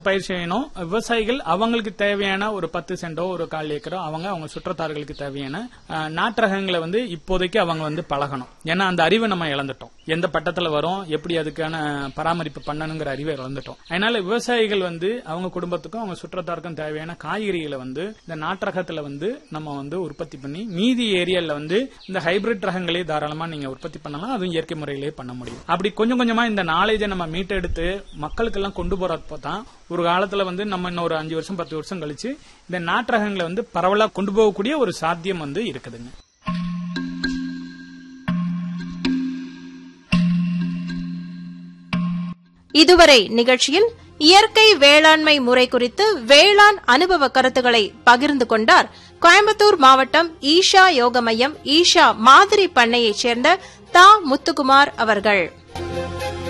பயிர் செய்யணும் விவசாயிகள் அவங்களுக்கு தேவையான ஒரு பத்து சென்டோ ஒரு கால் ஏக்கரோ அவங்க அவங்க சுற்றத்தார்களுக்கு தேவையான அஹ், நாட்டு ரகங்களை வந்து இப்போதைக்கு அவங்க வந்து பழகணும் ஏன்னா அந்த அறிவை நம்ம இழந்துட்டோம் எந்த பட்டத்துல வரும் எப்படி அதுக்கான பராமரிப்பு பண்ணணுங்கிற அறிவை இழந்துட்டோம் அதனால விவசாயிகள் வந்து அவங்க குடும்பத்துக்கும் அவங்க சுற்றத்தாருக்கும் தேவையான காய்கறிகளை வந்து இந்த நாட்டு ரகத்துல வந்து நம்ம வந்து உற்பத்தி பண்ணி மீதி ஏரியால வந்து இந்த ஹைபிரிட் ரகங்களே தாராளமா நீங்க உற்பத்தி பண்ணலாம் அதுவும் இயற்கை முறையிலேயே பண்ண முடியும் அப்படி கொஞ்சம் கொஞ்சமா இந்த நாலேஜை நம்ம மீட்டெடுத்து மக்களுக்கு எல்லாம் கொண்டு போறப்போ தான் ஒரு காலத்துல வந்து நம்ம இன்னும் ஒரு அஞ்சு வருஷம் பத்து வருஷம் கழிச்சு இந்த நாட்டு ரகங்களை வந்து பரவலா கொண்டு போகக்கூடிய ஒரு சாத்தியம் வந்து இருக்குதுங்க இதுவரை நிகழ்ச்சியில் இயற்கை வேளாண்மை முறை குறித்து வேளாண் அனுபவ கருத்துக்களை பகிர்ந்து கொண்டார் கோயம்புத்தூர் மாவட்டம் ஈஷா யோக மையம் ஈஷா மாதிரி பண்ணையைச் சேர்ந்த தா முத்துக்குமார் அவர்கள்